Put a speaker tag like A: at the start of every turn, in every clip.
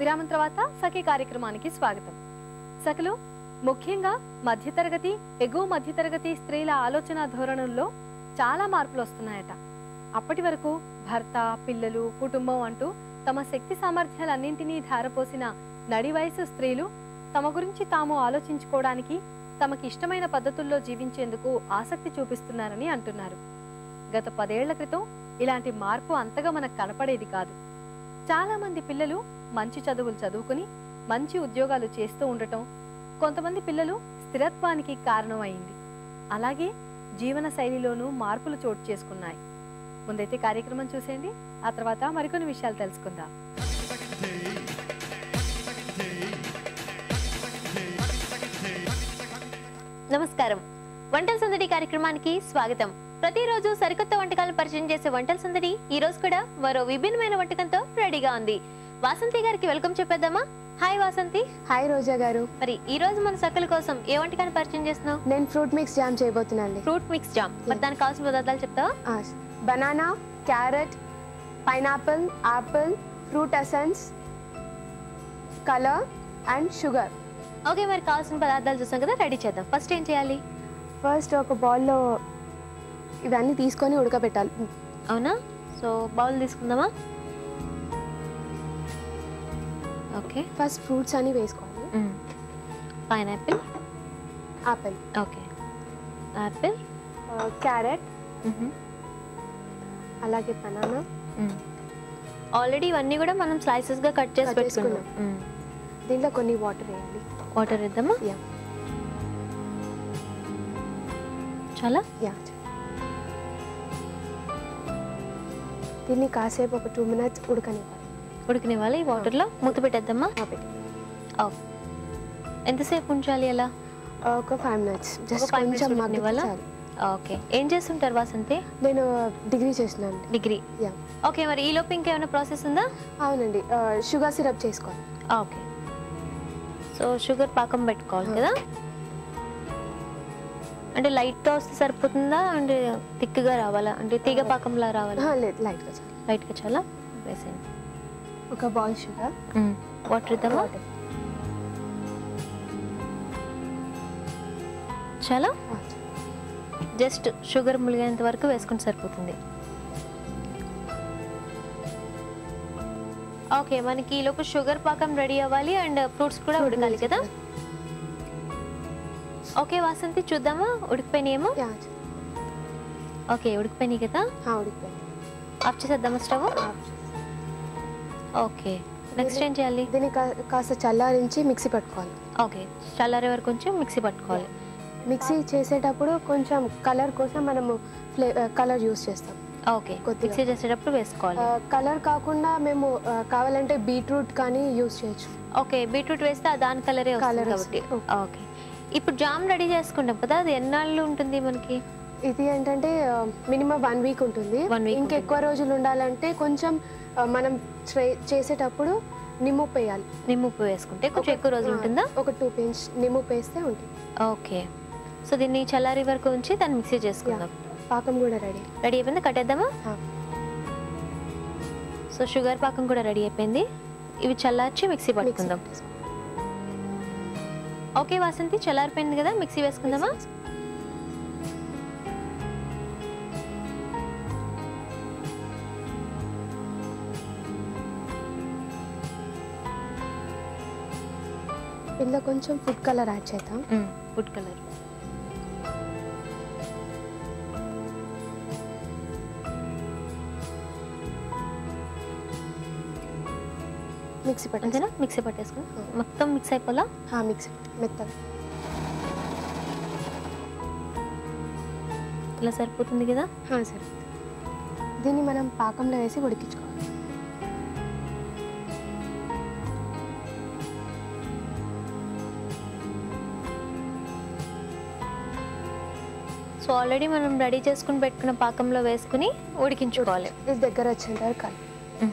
A: విరామం తర్వాత సఖీ కార్యక్రమానికి స్వాగతం సఖలు ముఖ్యంగా మధ్యతరగతి ఎగువ మధ్యతరగతి స్త్రీల ఆలోచన ధోరణుల్లో చాలా మార్పులు వస్తున్నాయట అప్పటి వరకు భర్త పిల్లలు కుటుంబం అంటూ తమ శక్తి సామర్థ్యాలన్నింటినీ ధారపోసిన నడి వయసు స్త్రీలు తమ గురించి తాము ఆలోచించుకోవడానికి తమకి ఇష్టమైన పద్ధతుల్లో జీవించేందుకు ఆసక్తి చూపిస్తున్నారని అంటున్నారు గత పదేళ్ల క్రితం ఇలాంటి మార్పు అంతగా మనకు కనపడేది కాదు చాలా మంది పిల్లలు మంచి చదువులు చదువుకుని మంచి ఉద్యోగాలు చేస్తూ ఉండటం కొంతమంది పిల్లలు స్థిరత్వానికి కారణమైంది అలాగే జీవన శైలిలోనూ మార్పులు చోటు చేసుకున్నాయి ముందైతే కార్యక్రమం చూసేయండి ఆ తర్వాత మరికొన్ని విషయాలు తెలుసుకుందాం
B: నమస్కారం వంటల సందడి కార్యక్రమానికి స్వాగతం ప్రతిరోజు సరికొత్త వంటకాలను పరిచయం చేసే వంటల సందడి ఈ రోజు కూడా మరో విభిన్నమైన వంటకంతో రెడీగా ఉంది వాసంతి గారికి వెల్కమ్ చెప్పేద్దామా హాయ్ వాసంతి
C: హాయ్ రోజా గారు
B: మరి ఈ రోజు మన సక్కల కోసం ఏ వంటకాన్ని పరిచయం చేస్తున్నావు
C: నేను ఫ్రూట్ మిక్స్ జామ్ చేయబోతున్నాను
B: ఫ్రూట్ మిక్స్ జామ్ మరి దానికి కావాల్సిన పదార్థాలు చెప్తావా
C: banana carrot pineapple apple fruit essence colour and sugar
B: okay మరి కావాల్సిన పదార్థాలు చూసాం కదా రెడీ చేద్దాం ఫస్ట్ ఏం చేయాలి
C: ఫస్ట్ ఒక బౌల్లో ఇవన్నీ తీసుకొని ఉడకబెట్టాలి
B: అవునా సో బౌల్ తీసుకుందామా ఓకే
C: ఫస్ట్ ఫ్రూట్స్ అన్ని వేసుకోవాలి
B: pineapple
C: apple
B: okay apple
C: carrot అలాగే బనానా
B: ఆల్రెడీ ఇవన్నీ కూడా మనం స్లైసెస్ గా కట్ చేసి
C: Cut
B: పెట్టుకున్నాం
C: దీంట్లో కొన్ని వాటర్ వేయాలి
B: వాటర్ ఇద్దామా
C: యా
B: చాలా
C: యా దీన్ని కాసేపు ఒక టూ మినిట్స్ ఉడకనివ్వాలి
B: ఉడికినివ్వాలి ఈ వాటర్ లో మూత పెట్టేద్దామా
C: ఆపేది.
B: ఓ. ఎంతసేపు ఉంచాలి అలా
C: ఒక five minutes just
B: five minutes
C: కొంచెం
B: ఉడకనివ్వాలా?
C: మగ్గితే చాలు.
B: ఓకే ఏం చేస్తుంటారు వాసంతి
C: నేను డిగ్రీ చేస్తున్నాను
B: డిగ్రీ
C: యా
B: ఓకే మరి ఈ లోపు ఇంకేమైనా ప్రాసెస్ ఉందా
C: అవునండి షుగర్ సిరప్ చేసుకోవాలి
B: ఓకే సో షుగర్ పాకం పెట్టుకోవాలి కదా అంటే లైట్గా వస్తే సరిపోతుందా అంటే థిక్గా రావాలా అంటే తీగ పాకంలా రావాలా
C: ఆహా, లేదు లైట్గా చాలు
B: లైట్గా చాలా వేసేయండి
C: ఒక బౌల్ షుగర్
B: వాటర్ ఇద్దామా చాలా జస్ట్ షుగర్ ములిగేంత వరకు వేసుకుంటే సరిపోతుంది ఓకే మనకి ఈ లోపు షుగర్ పాకం రెడీ అవ్వాలి అండ్ ఫ్రూట్స్ కూడా ఉడకాలి కదా ఓకే వాసంతి చూద్దామా ఉడికిపోయినాయేమో
C: యా
B: ఓకే ఉడికిపోయినాయి కదా
C: ఆ, ఉడికిపోయింది
B: ఆఫ్ చేసేద్దామా స్టవ్
C: ఆఫ్ చేసి.
B: ఓకే నెక్స్ట్ ఏం చేయాలి
C: దీన్ని కా- కాస్త చల్లారించి మిక్సీ పట్టుకోవాలి
B: ఓకే చల్లారే వరకు కొంచెం మిక్సీ పట్టుకోవాలి
C: మిక్సీ చేసేటప్పుడు కొంచెం కలర్ కోసం మనము ఫ్లే కలర్ యూస్ చేస్తాం
B: ఓకే
C: కొద్దిగా.
B: మిక్సీ చేసేటప్పుడు వేసుకోవాలి
C: కలర్ కాకుండా మేము ఆ, కావాలంటే బీట్రూట్ కానీ యూస్ చేయొచ్చు
B: ఓకే బీట్రూట్ వేస్తే ఆ దాని కలరే వస్తుంది
C: Colour
B: కాబట్టి
C: వస్తుంది.
B: ఓకే ఇప్పుడు జామ్ రెడీ చేసుకుంటాం కదా అది ఎన్నాళ్ళు ఉంటుంది మనకి
C: ఇది ఏంటంటే మినిమం వన్ వీక్ ఉంటుంది
B: One week
C: ఇంకెక్కువ రోజులు ఉండాలంటే కొంచెం ఆ, మనం ట్రై- చేసేటప్పుడు నిమ్ముప్పు వేయాలి
B: నిమ్ముప్పు వేసుకుంటే కొంచెం ఎక్కువ రోజులు
C: ఆ,
B: ఉంటుందా
C: ఒక టూ పించ్ నిమ్ముప్పు వేస్తే ఉంటుంది
B: ఓకే సో దీన్ని చల్లారి వరకు ఉంచి దాన్ని మిక్సీ చేసుకుందాం
C: పాకం కూడా రెడీ
B: రెడీ అయిపోయింది కట్టేద్దామా
C: ఆ.
B: సో షుగర్ పాకం కూడా రెడీ అయిపోయింది ఇవి చల్లార్చి మిక్సీ పట్టుకుందాం ఓకే వాసంతి చల్లారిపోయింది కదా మిక్సీ వేసుకుందామా
C: ఇందులో కొంచెం ఫుడ్ కలర్ యాడ్ చేద్దాం
B: ఫుడ్ కలర్
C: మిక్సీ పట్టేసి
B: అంతేనా మిక్సీ పట్టేసుకుని మొత్తం మిక్స్ అయిపోలా
C: మిక్సీ మెత్తగా
B: ఇలా సరిపోతుంది కదా
C: ఆ, సరే దీన్ని మనం పాకంలో వేసి ఉడికించుకోవాలి
B: సో ఆల్రెడీ మనం రెడీ చేసుకుని పెట్టుకున్న పాకంలో వేసుకుని ఉడికించుకోవాలి
C: ఇది దగ్గర వచ్చేంత వరకు కలపాలి.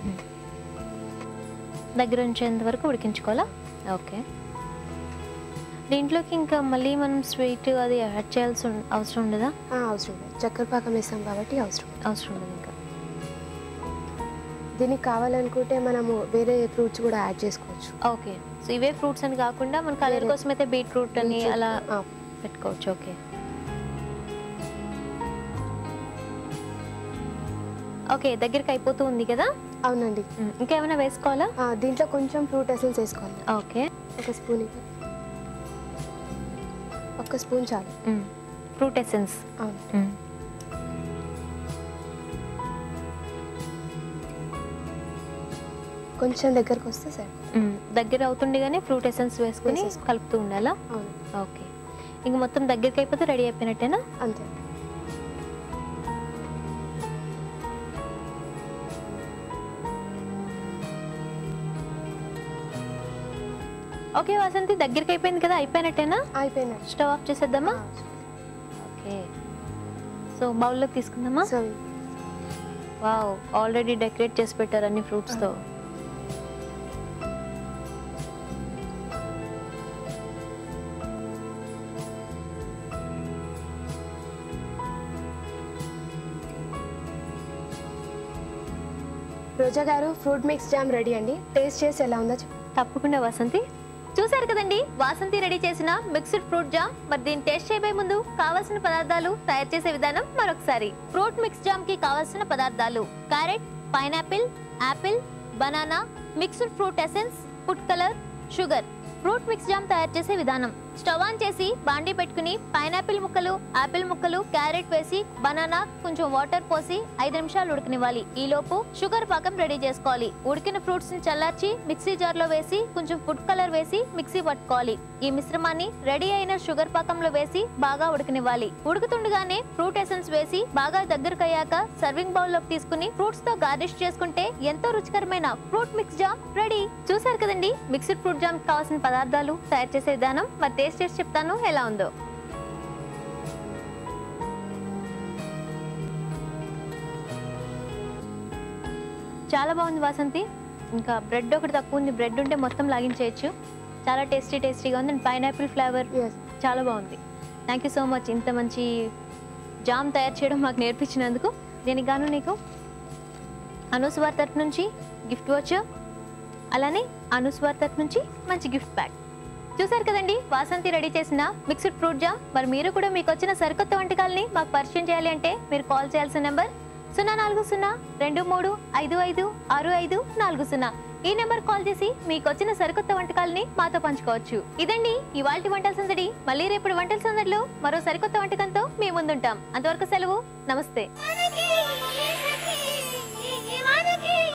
B: దగ్గర ఉంచేంత వరకు ఉడికించుకోవాలా ఓకే దీంట్లోకి ఇంకా మళ్ళీ మనం స్వీట్ అది యాడ్ చేయాల్సి ఉం- అవసరం ఉండదా
C: ఆ, అవసరం లేదు చక్కెర పాకం వేస్తాం కాబట్టి అవసరం లేదు.
B: అవసరం ఉండదు ఇంకా
C: దీనికి కావాలనుకుంటే మనము వేరే ఫ్రూట్స్ కూడా యాడ్ చేసుకోవచ్చు
B: ఓకే సో ఇవే ఫ్రూట్స్ అని కాకుండా మన కలర్
C: వేరే.
B: కోసం అయితే బీట్రూట్ అని
C: Beetroot,
B: అలా
C: ఆ,
B: పెట్టుకోవచ్చు ఓకే ఓకే దగ్గరికి అయిపోతూ ఉంది కదా
C: అవునండి
B: మ్మ్. ఇంకేమైనా వేసుకోవాలా
C: ఆ, దీంట్లో కొంచెం ఫ్రూట్ ఎసెన్స్ వేసుకోవాలి
B: ఓకే
C: ఒక స్పూన్ ఇవ్వు. ఒక స్పూన్ చాలు
B: ఫ్రూట్ ఎసెన్స్
C: అవును కొంచెం దగ్గరకు వస్తే సరే
B: దగ్గర అవుతుండగానే ఫ్రూట్ ఎసెన్స్ వేసుకుని
C: వేసేసుకో.
B: కలుపుతూ ఉండాలా
C: అవును
B: ఓకే ఇంక మొత్తం దగ్గరికి అయిపోతే రెడీ అయిపోయినట్టేనా
C: అంతే
B: ఓకే వాసంతి దగ్గరికి అయిపోయింది కదా అయిపోయినట్టేనా
C: అయిపోయినాయి
B: స్టవ్ ఆఫ్ చేసేద్దామా ఓకే సో బౌల్లోకి తీసుకుందామా
C: సో
B: వావ్ ఆల్రెడీ డెకరేట్ చేసి పెట్టారు అన్ని ఫ్రూట్స్తో
C: రోజా గారు ఫ్రూట్ మిక్స్ జామ్ రెడీ అండి టేస్ట్ చేసి ఎలా ఉందో చెప్పండి
B: తప్పకుండా వాసంతి చూసారు కదండి వాసంతి రెడీ చేసిన మిక్స్డ్ ఫ్రూట్ జామ్ మరి దీన్ని టేస్ట్ చేయబోయే ముందు కావాల్సిన పదార్థాలు తయారు చేసే విధానం మరొకసారి ఫ్రూట్ మిక్స్ జామ్ కి కావాల్సిన పదార్థాలు carrot pineapple apple banana mixed fruit essence food colour sugar fruit mix jam తయారు చేసే విధానం స్టవ్ ఆన్ చేసి బాండీ పెట్టుకుని పైనాపిల్ ముక్కలు యాపిల్ ముక్కలు క్యారెట్ వేసి బనానా కొంచెం వాటర్ పోసి ఐదు నిమిషాలు ఉడకనివ్వాలి ఈ లోపు షుగర్ పాకం రెడీ చేసుకోవాలి ఉడికిన ఫ్రూట్స్ ని చల్లార్చి మిక్సీ జార్ లో వేసి కొంచెం ఫుడ్ కలర్ వేసి మిక్సీ పట్టుకోవాలి ఈ మిశ్రమాన్ని రెడీ అయిన షుగర్ పాకంలో వేసి బాగా ఉడకనివ్వాలి ఉడుకుతుండగానే ఫ్రూట్ ఎసెన్స్ వేసి బాగా దగ్గరకు అయ్యాక సర్వింగ్ బౌల్ లోకి తీసుకుని ఫ్రూట్స్ తో గార్నిష్ చేసుకుంటే ఎంతో రుచికరమైన ఫ్రూట్ మిక్స్ జామ్ రెడీ చూసారు కదండి మిక్స్డ్ ఫ్రూట్ జామ్ కావాల్సిన పదార్థాలు తయారు చేసే విధానం మరి టేస్ట్ చేసి చెప్తాను ఎలా ఉందో చాలా బాగుంది వాసంతి ఇంకా బ్రెడ్ ఒకటి తక్కువ ఉంది బ్రెడ్ ఉంటే మొత్తం లాగించేయచ్చు చాలా టేస్టీ టేస్టీగా ఉంది అండ్ పైనాపిల్ ఫ్లేవర్
C: ఎస్
B: చాలా బాగుంది థ్యాంక్ యూ సో మచ్ ఇంత మంచి జామ్ తయారు చేయడం మాకు నేర్పించినందుకు దీనికి గాను నీకు అనుస్వార్ తరపు నుంచి గిఫ్ట్ వచ్చా అలానే అనుస్వార్ తరపు నుంచి మంచి గిఫ్ట్ బ్యాగ్ చూసారు కదండి వాసంతి రెడీ చేసిన మిక్స్డ్ ఫ్రూట్ జామ్ మరి మీరు కూడా మీకు వచ్చిన సరికొత్త వంటకాలని మాకు పరిచయం చేయాలి అంటే మీరు కాల్ చేయాల్సిన నెంబర్ సున్నా నాలుగు సున్నా రెండు మూడు ఐదు ఐదు ఆరు ఐదు నాలుగు సున్నా ఈ నెంబర్ కాల్ చేసి మీకు వచ్చిన సరికొత్త వంటకాలని మాతో పంచుకోవచ్చు ఇదండి ఇవాల్టి వంటల సందడి మళ్ళీ రేపు వంటల సందడిలో మరో సరికొత్త వంటకంతో మీ ముందుంటాం అంతవరకు సెలవు నమస్తే